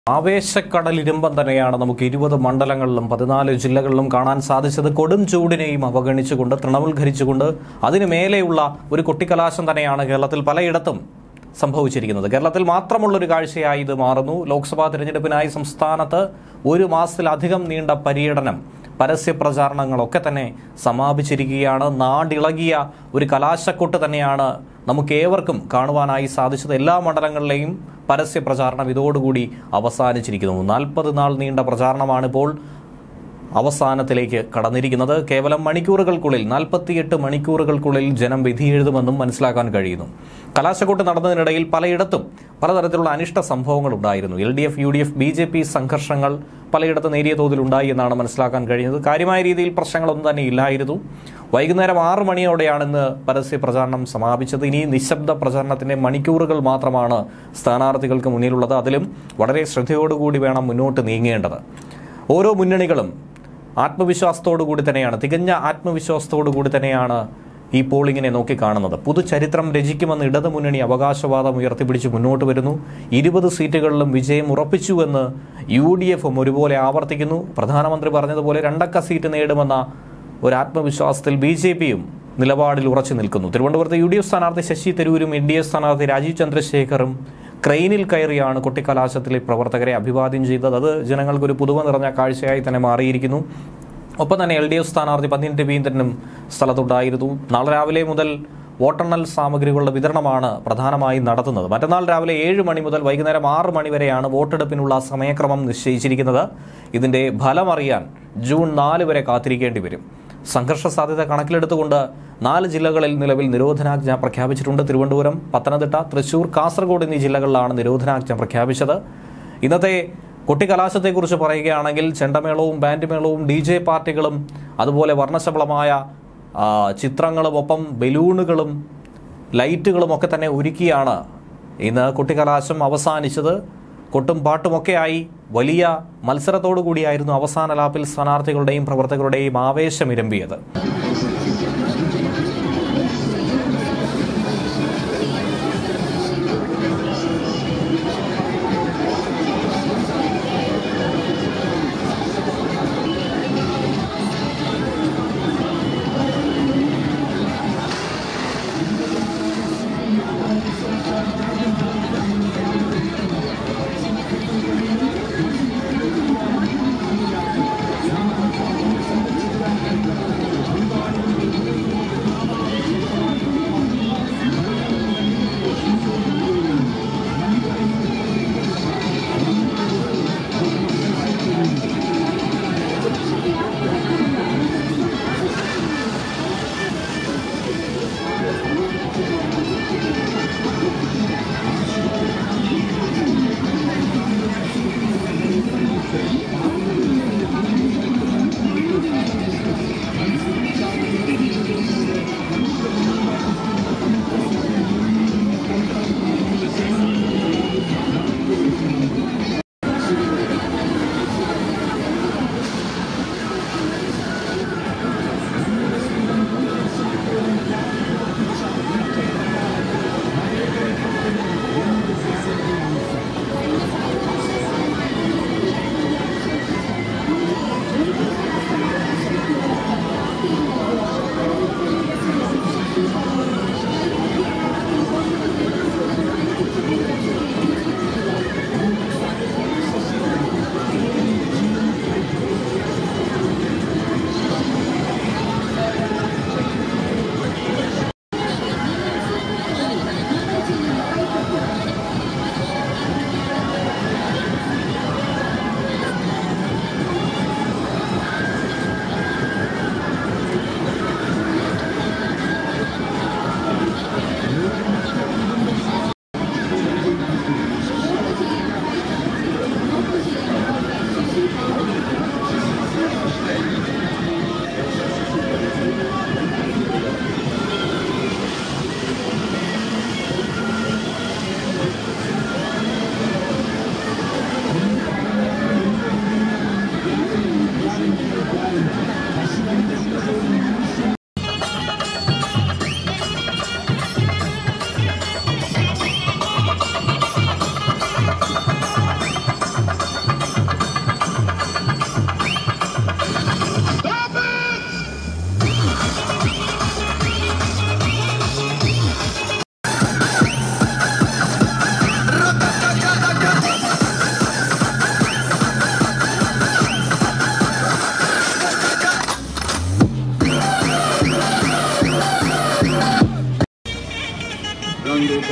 ആവേശക്കടലിരുമ്പം തന്നെയാണ് നമുക്ക് ഇരുപത് മണ്ഡലങ്ങളിലും പതിനാല് ജില്ലകളിലും കാണാൻ സാധിച്ചത് കൊടും ചൂടിനെയും അവഗണിച്ചുകൊണ്ട് തൃണവൽക്കരിച്ചുകൊണ്ട് അതിനു മേലെയുള്ള ഒരു കൊട്ടിക്കലാശം തന്നെയാണ് കേരളത്തിൽ പലയിടത്തും സംഭവിച്ചിരിക്കുന്നത് കേരളത്തിൽ മാത്രമുള്ളൊരു കാഴ്ചയായി ഇത് മാറുന്നു ലോക്സഭാ തിരഞ്ഞെടുപ്പിനായി സംസ്ഥാനത്ത് ഒരു മാസത്തിലധികം നീണ്ട പര്യടനം പരസ്യ പ്രചാരണങ്ങളൊക്കെ തന്നെ സമാപിച്ചിരിക്കുകയാണ് നാടിളകിയ ഒരു കലാശക്കൊട്ട് തന്നെയാണ് നമുക്ക് ഏവർക്കും കാണുവാനായി സാധിച്ചത് എല്ലാ മണ്ഡലങ്ങളിലെയും പരസ്യ പ്രചാരണം ഇതോടുകൂടി അവസാനിച്ചിരിക്കുന്നു നാൽപ്പത് നാൾ നീണ്ട പ്രചാരണമാണിപ്പോൾ അവസാനത്തിലേക്ക് കടന്നിരിക്കുന്നത് കേവലം മണിക്കൂറുകൾക്കുള്ളിൽ നാൽപ്പത്തിയെട്ട് മണിക്കൂറുകൾക്കുള്ളിൽ ജനം വിധിയെഴുതുമെന്നും മനസ്സിലാക്കാൻ കഴിയുന്നു കലാശക്കൊട്ട് നടന്നതിനിടയിൽ പലയിടത്തും പലതരത്തിലുള്ള അനിഷ്ട സംഭവങ്ങൾ ഉണ്ടായിരുന്നു L D F U D F B J P സംഘർഷങ്ങൾ പലയിടത്ത് നേരിയ തോതിൽ ഉണ്ടായി എന്നാണ് മനസ്സിലാക്കാൻ കഴിയുന്നത് കാര്യമായ രീതിയിൽ പ്രശ്നങ്ങളൊന്നും തന്നെ ഇല്ലായിരുന്നു വൈകുന്നേരം ആറ് മണിയോടെയാണ് ഇന്ന് പരസ്യ പ്രചാരണം സമാപിച്ചത് ഇനി നിശബ്ദ പ്രചാരണത്തിന്റെ മണിക്കൂറുകൾ മാത്രമാണ് സ്ഥാനാർത്ഥികൾക്ക് മുന്നിലുള്ളത് അതിലും വളരെ ശ്രദ്ധയോടുകൂടി വേണം മുന്നോട്ട് നീങ്ങേണ്ടത് ഓരോ മുന്നണികളും ആത്മവിശ്വാസത്തോടു കൂടി തന്നെയാണ് തികഞ്ഞ ആത്മവിശ്വാസത്തോടു കൂടി തന്നെയാണ് ഈ പോളിങ്ങിനെ നോക്കിക്കാണുന്നത് പുതുചരിത്രം രചിക്കുമെന്ന് ഇടതു മുന്നണി അവകാശവാദം ഉയർത്തിപ്പിടിച്ച് മുന്നോട്ട് വരുന്നു ഇരുപത് സീറ്റുകളിലും വിജയം ഉറപ്പിച്ചുവെന്ന് യു ഡി എഫും ഒരുപോലെ ആവർത്തിക്കുന്നു പ്രധാനമന്ത്രി പറഞ്ഞതുപോലെ രണ്ടക്ക സീറ്റ് നേടുമെന്ന ഒരു ആത്മവിശ്വാസത്തിൽ ബി ജെ പിയും നിലപാടിൽ ഉറച്ചു നിൽക്കുന്നു തിരുവനന്തപുരത്ത് യു ഡി എഫ് സ്ഥാനാർത്ഥി ശശി തരൂരും എൻ ഡി എഫ് സ്ഥാനാർത്ഥി രാജീവ് ചന്ദ്രശേഖറും ക്രെയിനിൽ കയറിയാണ് കൊട്ടിക്കലാശത്തിലെ പ്രവർത്തകരെ അഭിവാദ്യം ചെയ്തത് അത് ജനങ്ങൾക്കൊരു പുതുമ നിറഞ്ഞ കാഴ്ചയായി തന്നെ മാറിയിരിക്കുന്നു ഒപ്പം തന്നെ എൽ ഡി എഫ് സ്ഥാനാർത്ഥി പന്ന്യൻ രവീന്ദ്രനും സ്ഥലത്തുണ്ടായിരുന്നു നാളെ രാവിലെ മുതൽ വോട്ടെണ്ണൽ സാമഗ്രികളുടെ വിതരണമാണ് പ്രധാനമായും നടത്തുന്നത് മറ്റന്നാൾ രാവിലെ ഏഴ് മണി മുതൽ വൈകുന്നേരം ആറ് മണി വരെയാണ് വോട്ടെടുപ്പിനുള്ള സമയക്രമം നിശ്ചയിച്ചിരിക്കുന്നത് ഇതിന്റെ ഫലമറിയാൻ ജൂൺ നാല് വരെ കാത്തിരിക്കേണ്ടി വരും സംഘർഷ സാധ്യത കണക്കിലെടുത്തുകൊണ്ട് നാല് ജില്ലകളിൽ നിലവിൽ നിരോധനാജ്ഞ പ്രഖ്യാപിച്ചിട്ടുണ്ട് തിരുവനന്തപുരം പത്തനംതിട്ട തൃശൂർ കാസർഗോഡ് എന്നീ ജില്ലകളിലാണ് നിരോധനാജ്ഞ പ്രഖ്യാപിച്ചത് ഇന്നത്തെ കൊട്ടിക്കലാശത്തെക്കുറിച്ച് പറയുകയാണെങ്കിൽ ചെണ്ടമേളവും ബാൻഡ് മേളവും ഡി ജെ പാർട്ടികളും അതുപോലെ വർണ്ണശബളമായ ആ, ചിത്രങ്ങളും ഒപ്പം ബലൂണുകളും ലൈറ്റുകളും ഒക്കെ തന്നെ ഒരുക്കിയാണ് ഇന്ന് കുട്ടിക്കലാശം അവസാനിച്ചത് കൊട്ടും പാട്ടുമൊക്കെയായി വലിയ മത്സരത്തോടു കൂടിയായിരുന്നു അവസാന ലാപ്പിൽ സ്ഥാനാർത്ഥികളുടെയും പ്രവർത്തകരുടെയും ആവേശം ഇരമ്പിയത്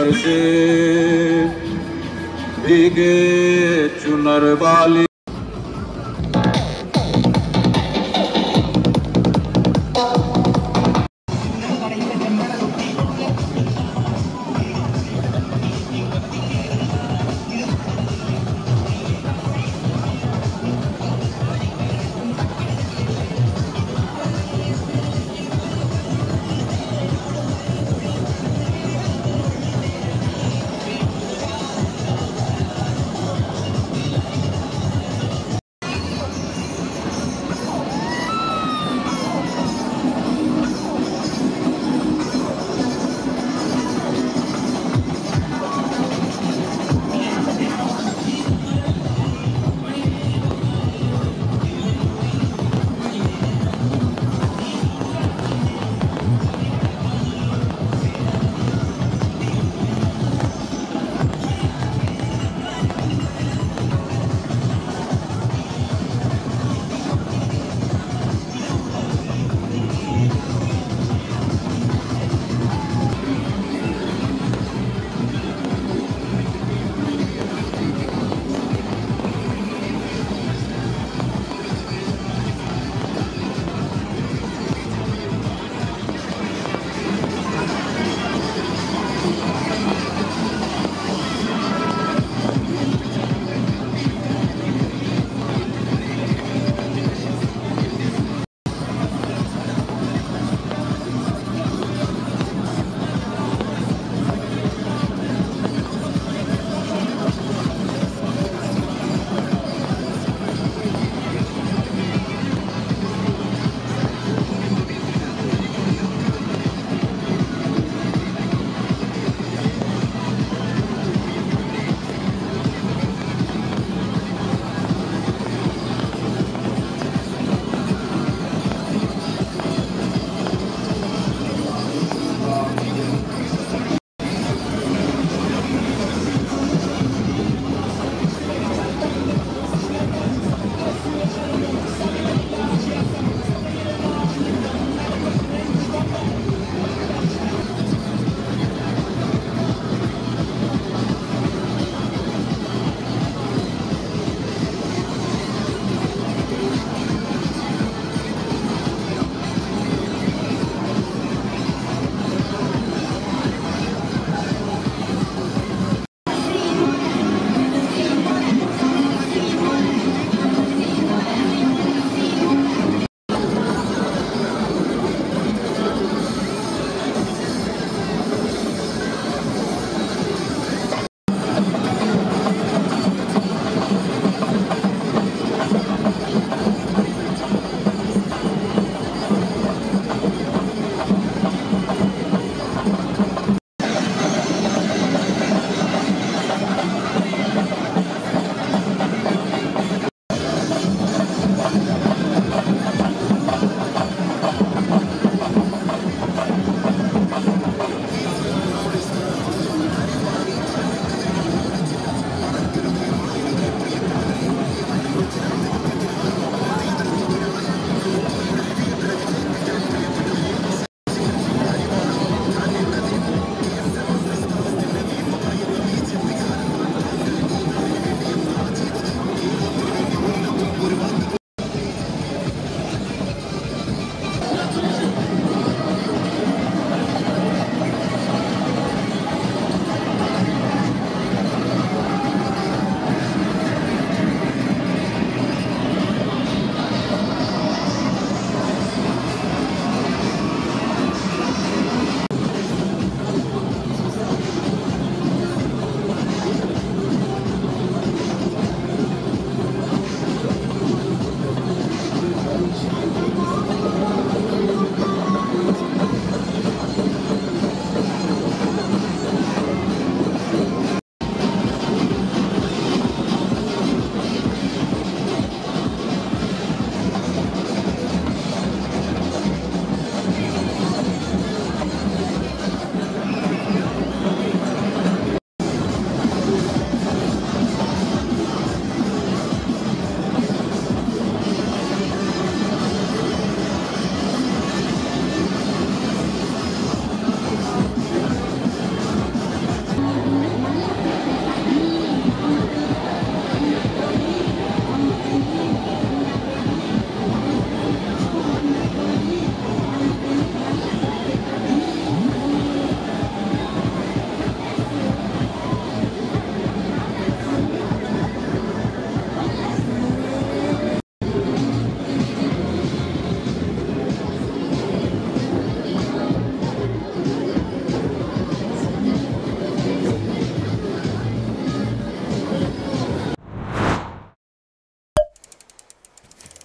बरसे भीगे चुनर वाली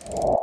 ന്യൂസ്